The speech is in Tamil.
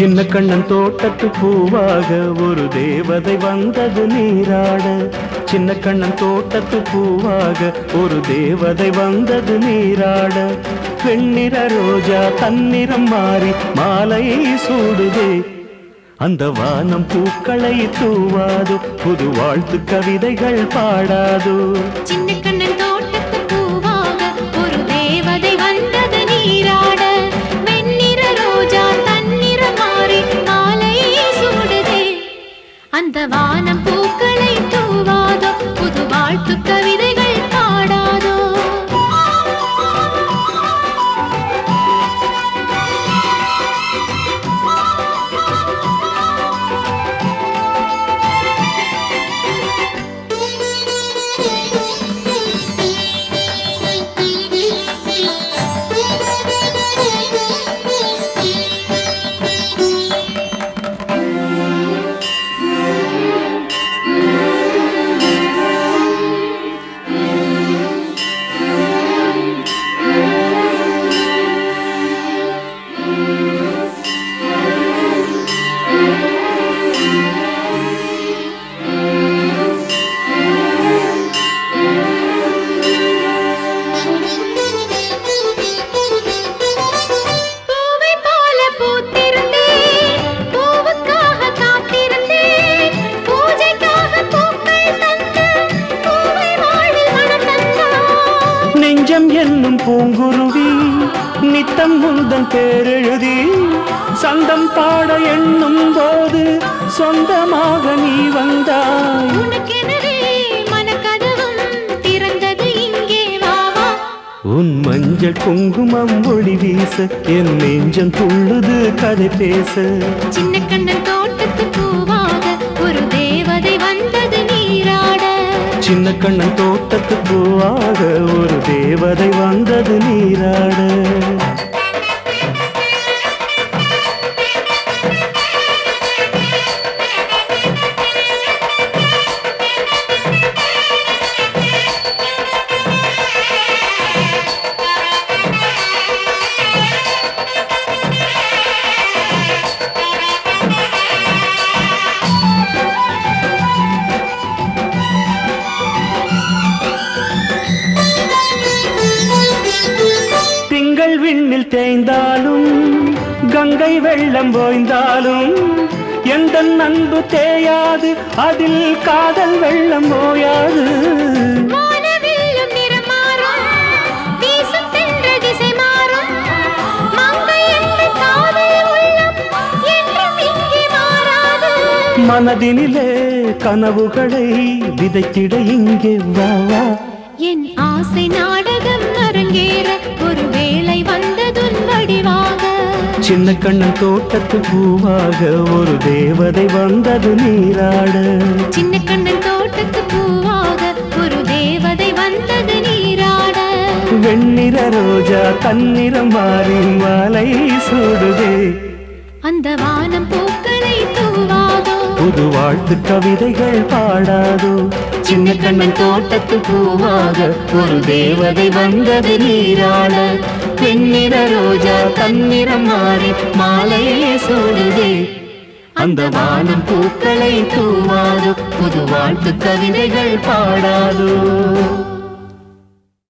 சின்ன கண்ணன் தோட்டத்து பூவாக ஒரு தேவதை வந்தது நீராட சின்ன கண்ணன் தோட்டத்து பூவாக ஒரு தேவதை வந்தது நீராட வெண்ணிற ரோஜா தன்னிறம் மாறி மாலையை சூடுதே அந்த வானம் பூக்களை தூவாது புது வாழ்த்து கவிதைகள் பாடாதோ சின்ன கண்ணன் தோட்டத்து பூவாக ஒரு தேவதை வந்தது நீராட வெண்ணிற ரோஜா தன்னிற மாறி மாலையை சூடுதே அந்த வானம் பூக்களை தூவாதோ புது வாழ்த்து கவிதைகள் பாடாதோ பூவை போல பூத்திருந்தேன் பூவுக்காக காத்திருந்தேன் பூஜைக்காக பூக்கள் தந்து பூவை வாழ்வில் மனம் தந்தாய் நெஞ்சம் என்னும் பூங்குருவி நித்தம் முந்தன் பேரெழுதி சந்தம் பாட எண்ணும் போது சொந்தமாக நீ வந்தாய் உனக்கெனவே மனக்கதவும் திறந்தது இங்கே வா வா உன் மஞ்சள் குங்குமம் ஒளி வீச என் நெஞ்சம் துள்ளுது கதை பேச சின்ன கண்ணன் தோட்டத்து பூவாக ஒரு தேவதை வந்தது நீராட சின்ன கண்ணன் தோட்டத்து பூவாக ஒரு தேவதை வந்தது நீராட திங்கள் விண்ணில் தேய்ந்தாலும் கங்கை வெள்ளம் ஓய்ந்தாலும் எந்த அன்பு தேயாது அதில் காதல் வெள்ளம் ஓயாது வானவில்லும் நிறம் மாறும் வீசும் தென்றல் திசை மாறும் மங்கை என்ற காதல் உள்ளம் என்றும் இங்கே மாறாது மனதினிலே கனவுகளை விதைத்திட இங்கே வா வா என் ஆசை நாடகம் அரங்கேற ஒரு வேளை வந்ததுன் வடிவாக சின்ன கண்ணன் தோட்டத்து பூவாக ஒரு தேவதை வந்தது நீராட சின்ன கண்ணன் தோட்டத்து பூவாக ஒரு தேவதை வந்தது நீராட வெண்ணிற ரோஜா தன்னிறம் மாறி மாலை சூடுதே அந்த வானம் பூக்களை தூவாதோ புது வாழ்த்து கவிதைகள் பாடாதோ சின்ன கண்ணன் தோட்டத்து பூவாக ஒரு தேவதை வந்தது நீராட பெண்ணிற ரோஜா தன்னிறம் மாறி மாலையே சூடுதே அந்த வானம் பூக்களை தூவாதோ புது வாழ்த்து கவிதைகள் பாடாதோ